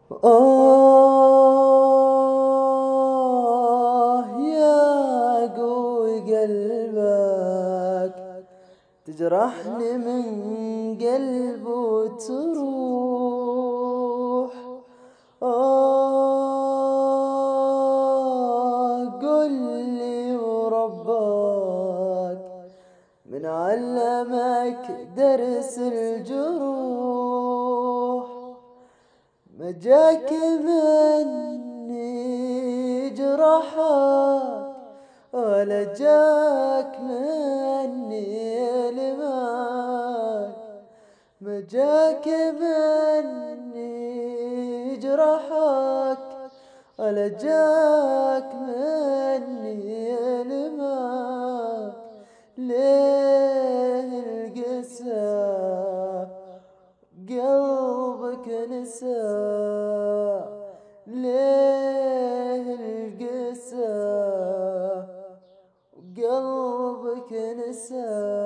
آه يا قوي قلبك تجرحني من قلب وتروح آه قل لي وربك من علمك درس الجروح ما جاك مني جرحك ولا جاك مني لماك ما جاك مني جرحك ولا جاك مني لماك ليه القسى قلبك نسى ليه القسى قلبك نسى